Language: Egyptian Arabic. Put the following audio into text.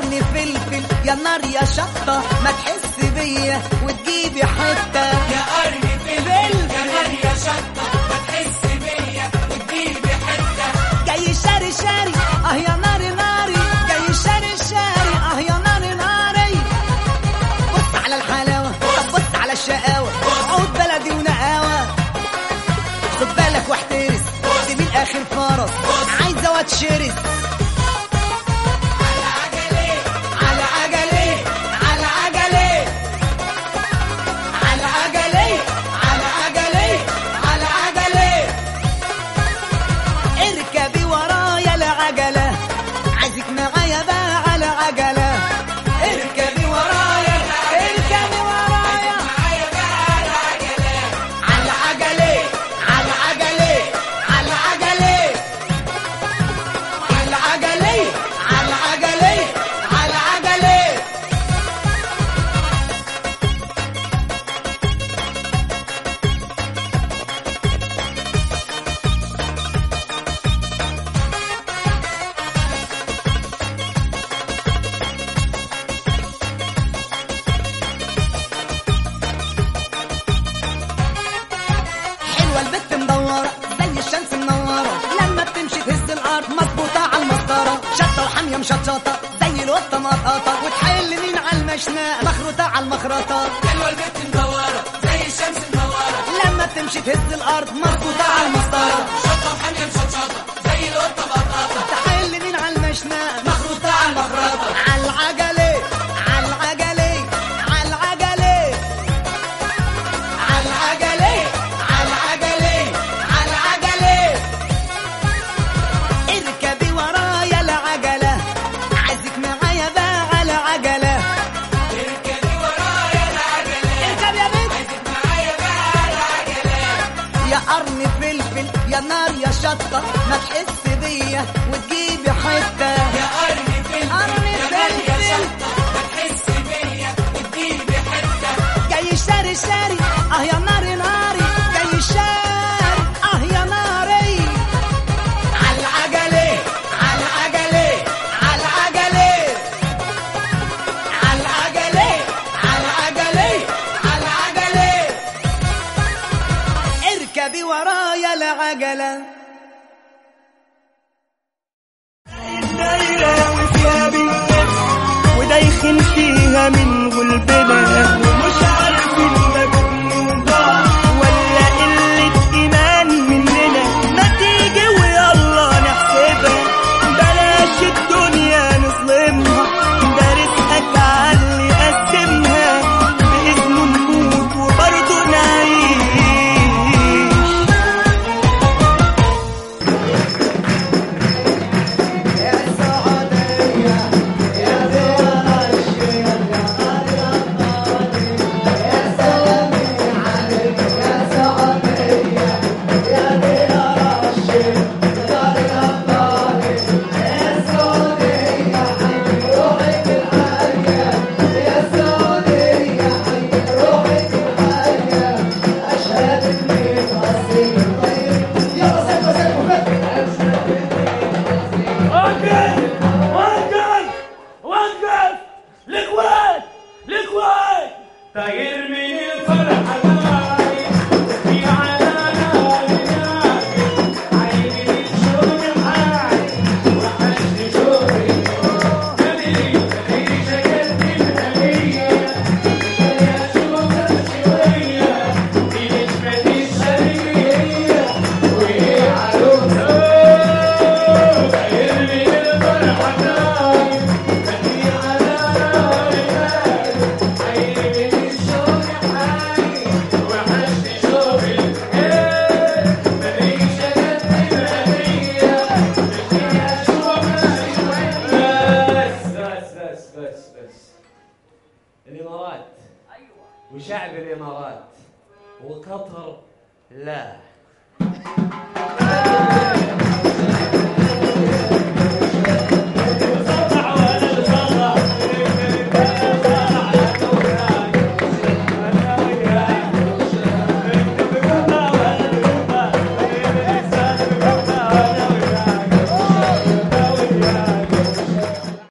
قرن فلفل يا نار يا شطة ما تحس بيا وتجيبي حتة يا قرن فلفل يا نار يا شطة ما تحس بيا وتجيبي حتة جاي شاري شاري اه يا ناري ناري جاي شاري شاري اه يا ناري ناري بص على الحلاوة طب بص على الشقاوة عود بلدي ونقاوة خد بالك واحترس دي من الاخر فرس عايزة واتشرس على عجلي على عجلي على عجلي على عجلي على عجلي على عجلي اركبي ورايا العجلة عايزك معايا بقى على عجلة اركبي ورايا اركبي ورايا معايا بقى على عجلة على عجلة على عجلة على عجلة على عجلة على عجلة على عجلة حلوة البت مدورة زي الشمس منورة لما بتمشي تهز الأرض مظبوطة على المسطرة شطة وحامية مشطشطة زي القطة مقطقطة وتحل مين على المشناق مخروطة على المخرطة حلوة البت مدورة زي الشمس منورة لما بتمشي تهز الأرض مظبوطة على المسطرة شطة وحامية مشطشطة زي القطة بطاطا تحل مين على المشناق مخروطة على المخرطة على العجلة على العجلة على العجلة على العجلة على العجلة على العجلة اركبي ورايا العجلة عايزك معايا بقى على عجلة اركبي ورايا العجلة اركب يا بنت عايزك معايا بقى على عجلة يا قرن فلفل يا نار يا شطة ما تحس بيا وتجيبي حتة يا قرن فلفل قرن يا نار يا فلفل. شطة ما تحس بيا وتجيبي حتة جاي شاري شاري اه يا ناري ناري جاي شاري اه يا ناري على العجلة على العجلة على العجلة على العجلة على العجلة على العجلة اركبي ورايا العجلة دايرة وفيها بالنفس ودايخين فيها من غلبنا ومش عارفين ده جبن ضعف ولا قلة إيمان مننا ما تيجي ويلا نحسبها بلاش الدنيا نظلمها ده رزقك عاللي قسمها بإذنه نموت وبرضه نعيش وقف وقف وقف الاخوان الاخوان طاير من الفرحة ناري في على ناري ناري عيني شوقي حالي وحشني شوقي تدري تدري شكلت الهدية شوية شوقة شوية في نجمة الشرقية وهي عروسة طاير من الفرحة ناري في على ناري ناري عيني من الشوق حالي وحشني شوقي ايه تدري شكلت الهدية شوية شوقة شوية بس بس بس بس بس الامارات وشعب الامارات وقطر لا